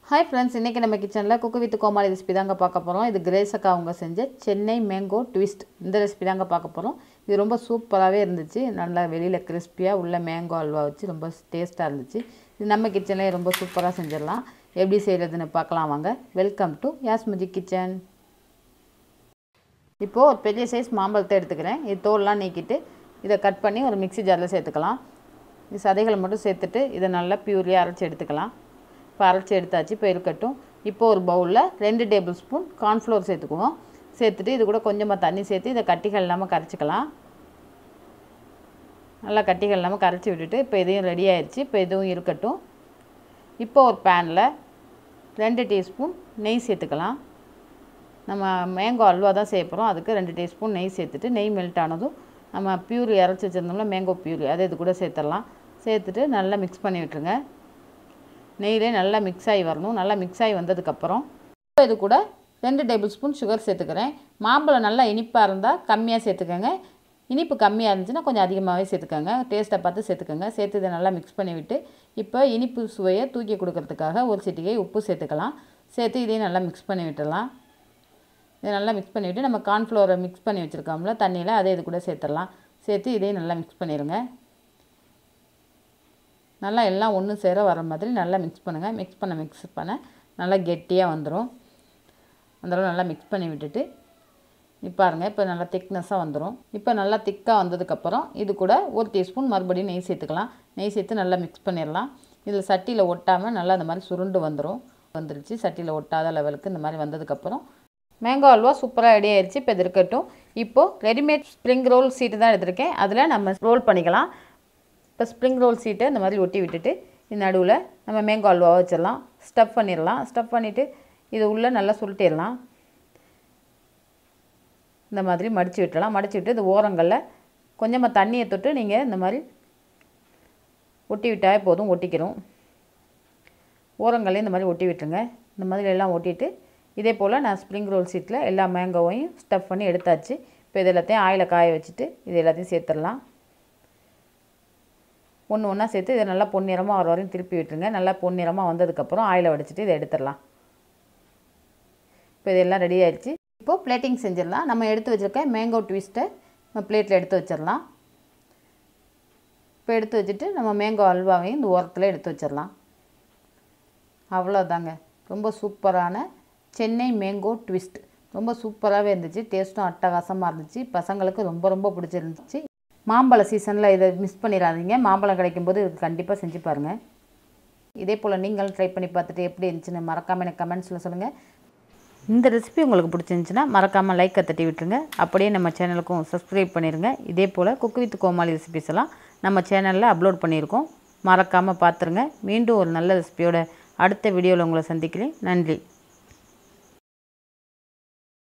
hi friends இன்றைக்கி நம்ம கிச்சனில் குக்கு வித் கோமாளி ரெசிபி தாங்க பார்க்க போகிறோம் இது கிரேஸக்கா அவங்க செஞ்ச சென்னை மேங்கோ ட்விஸ்ட் இந்த ரெசிபி தாங்க பார்க்க போகிறோம் இது ரொம்ப சூப்பராகவே இருந்துச்சு நல்லா வெளியில் கிறிஸ்பியாக உள்ள மேங்கோ அல்வா வச்சு ரொம்ப டேஸ்ட்டாக இருந்துச்சு இது நம்ம கிச்சன்லேயே ரொம்ப சூப்பராக செஞ்சிடலாம் எப்படி செய்கிறதுன்னு பார்க்கலாம் வாங்க வெல்கம் டு யாஸ்முஜி கிச்சன் இப்போது ஒரு பெரிய சைஸ் மாம்பழத்தை எடுத்துக்கிறேன் இது தோல்லாம் நீக்கிட்டு இதை கட் பண்ணி ஒரு மிக்ஸி ஜாரில் சேர்த்துக்கலாம் இது சதைகளை மட்டும் சேர்த்துட்டு இதை நல்லா பியூரியாக அரைச்சி எடுத்துக்கலாம் இப்போ அரைச்சி எடுத்தாச்சு இப்போ இருக்கட்டும் இப்போ ஒரு பவுலில் ரெண்டு டேபிள் ஸ்பூன் கார்ன்ஃப்ளவர் சேர்த்துக்குவோம் சேர்த்துட்டு இது கூட கொஞ்சமாக தண்ணி சேர்த்து இதை கட்டிகள் இல்லாமல் கரைச்சிக்கலாம் நல்லா கட்டிகள் இல்லாமல் கரைச்சி விட்டுட்டு இப்போ இதையும் ரெடி ஆயிடுச்சு இப்போ இதுவும் இருக்கட்டும் இப்போ ஒரு பேனில் ரெண்டு டீஸ்பூன் நெய் சேர்த்துக்கலாம் நம்ம மேங்கோ அல்வா தான் செய்ய போகிறோம் அதுக்கு ரெண்டு டீஸ்பூன் நெய் சேர்த்துட்டு நெய் மெல்ட் ஆனதும் நம்ம பியூரி இறச்சி வச்சுருந்தோம்ல மேங்கோ பியூரி அதை இது கூட சேர்த்துடலாம் சேர்த்துட்டு நல்லா மிக்ஸ் பண்ணி விட்டுருங்க நெய்யிலே நல்லா மிக்ஸ் ஆகி வரணும் நல்லா மிக்ஸ் ஆகி வந்ததுக்கப்புறம் இப்போ இது கூட ரெண்டு டேபிள் ஸ்பூன் சுகர் சேர்த்துக்கிறேன் மாம்பழம் நல்லா இனிப்பாக இருந்தால் கம்மியாக சேர்த்துக்கோங்க இனிப்பு கம்மியாக இருந்துச்சுன்னா கொஞ்சம் அதிகமாகவே சேர்த்துக்கோங்க டேஸ்ட்டை பார்த்து சேர்த்துக்கோங்க சேர்த்து இதை நல்லா மிக்ஸ் பண்ணி விட்டு இப்போ இனிப்பு சுவையை தூக்கி கொடுக்கறதுக்காக ஒரு சிட்டிகை உப்பு சேர்த்துக்கலாம் சேர்த்து இதையும் நல்லா மிக்ஸ் பண்ணி விட்டுடலாம் இதை நல்லா மிக்ஸ் பண்ணிவிட்டு நம்ம கார்ன்ஃப்ளவரை மிக்ஸ் பண்ணி வச்சுருக்கோம்ல தண்ணியில் அதை இது கூட சேர்த்துடலாம் சேர்த்து இதையும் நல்லா மிக்ஸ் பண்ணிடுங்க நல்லா எல்லாம் ஒன்று சேர வர மாதிரி நல்லா மிக்ஸ் பண்ணுங்கள் மிக்ஸ் பண்ண மிக்ஸ் பண்ண நல்லா கெட்டியாக வந்துடும் அந்தளவு நல்லா மிக்ஸ் பண்ணி விட்டுட்டு இப்போ பாருங்கள் இப்போ நல்லா திக்னஸாக வந்துடும் இப்போ நல்லா திக்காக வந்ததுக்கப்புறம் இது கூட ஒரு டீஸ்பூன் மறுபடியும் நெய் சேர்த்துக்கலாம் நெய் சேர்த்து நல்லா மிக்ஸ் பண்ணிடலாம் இதில் சட்டியில் ஒட்டாமல் நல்லா இந்த மாதிரி சுருண்டு வந்துடும் வந்துருச்சு சட்டியில் ஒட்டாத லெவலுக்கு இந்த மாதிரி வந்ததுக்கப்புறம் மேங்கோ அல்வா சூப்பராக ரெடி ஆயிடுச்சு இப்போ இது இருக்கட்டும் இப்போது ரெடிமேட் ஸ்ப்ரிங் ரோல் சீட்டு தான் எடுத்திருக்கேன் அதில் நம்ம ரோல் பண்ணிக்கலாம் இப்போ ஸ்ப்ரிங் ரோல் சீட்டை இந்த மாதிரி ஒட்டி விட்டுட்டு இந்த நடுவில் நம்ம மேங்கோ அல்வாவை வச்சிடலாம் ஸ்டஃப் பண்ணிடலாம் ஸ்டஃப் பண்ணிவிட்டு இது உள்ளே நல்லா சுருட்டிடலாம் இந்த மாதிரி மடித்து விட்டுடலாம் மடித்து விட்டு இந்த ஓரங்களில் கொஞ்சமாக தண்ணியை தொட்டு நீங்கள் இந்த மாதிரி ஒட்டி விட்டாலே போதும் ஒட்டிக்கிறோம் ஓரங்களையும் இந்த மாதிரி ஒட்டி விட்டுருங்க இந்த மாதிரி எல்லாம் ஒட்டிட்டு இதே போல் நான் ஸ்ப்ரிங் ரோல் சீட்டில் எல்லா மேங்கோவையும் ஸ்டஃப் பண்ணி எடுத்தாச்சு இப்போ இது எல்லாத்தையும் ஆயில் காய வச்சுட்டு இது எல்லாத்தையும் சேர்த்துடலாம் ஒன்று ஒன்றா சேர்த்து இதை நல்லா பொன்னிறமாக வர வரையும் திருப்பி விட்டுருங்க நல்லா பொன்னிறமாக வந்ததுக்கப்புறம் ஆயிலை வடிச்சிட்டு இதை எடுத்துடலாம் இப்போ இதெல்லாம் ரெடி ஆயிடுச்சு இப்போது பிளேட்டிங் செஞ்சிடலாம் நம்ம எடுத்து வச்சுருக்க மேங்கோ ட்விஸ்ட்டை நம்ம பிளேட்டில் எடுத்து வச்சிடலாம் இப்போ எடுத்து வச்சுட்டு நம்ம மேங்கோ அல்வாவையும் இந்த ஓரத்தில் எடுத்து வச்சிடலாம் அவ்வளோதாங்க ரொம்ப சூப்பரான சென்னை மேங்கோ ட்விஸ்ட் ரொம்ப சூப்பராகவே இருந்துச்சு டேஸ்ட்டும் அட்டகாசமாக இருந்துச்சு பசங்களுக்கு ரொம்ப ரொம்ப பிடிச்சிருந்துச்சு மாம்பழ சீசனில் இதை மிஸ் பண்ணிடாதீங்க மாம்பழம் கிடைக்கும்போது இது கண்டிப்பாக செஞ்சு பாருங்கள் இதே போல் நீங்களும் ட்ரை பண்ணி பார்த்துட்டு எப்படி இருந்துச்சுன்னு மறக்காமல் எனக்கு கமெண்ட்ஸில் சொல்லுங்கள் இந்த ரெசிபி உங்களுக்கு பிடிச்சிருந்துச்சின்னா மறக்காமல் லைக்கை தட்டி விட்டுருங்க அப்படியே நம்ம சேனலுக்கும் சப்ஸ்கிரைப் பண்ணிடுங்க இதே போல் குக் வித் கோமாளி ரெசிபிஸ் எல்லாம் நம்ம சேனலில் அப்லோட் பண்ணியிருக்கோம் மறக்காமல் பார்த்துருங்க மீண்டும் ஒரு நல்ல ரெசிபியோட அடுத்த வீடியோவில் உங்களை சந்திக்கிறேன் நன்றி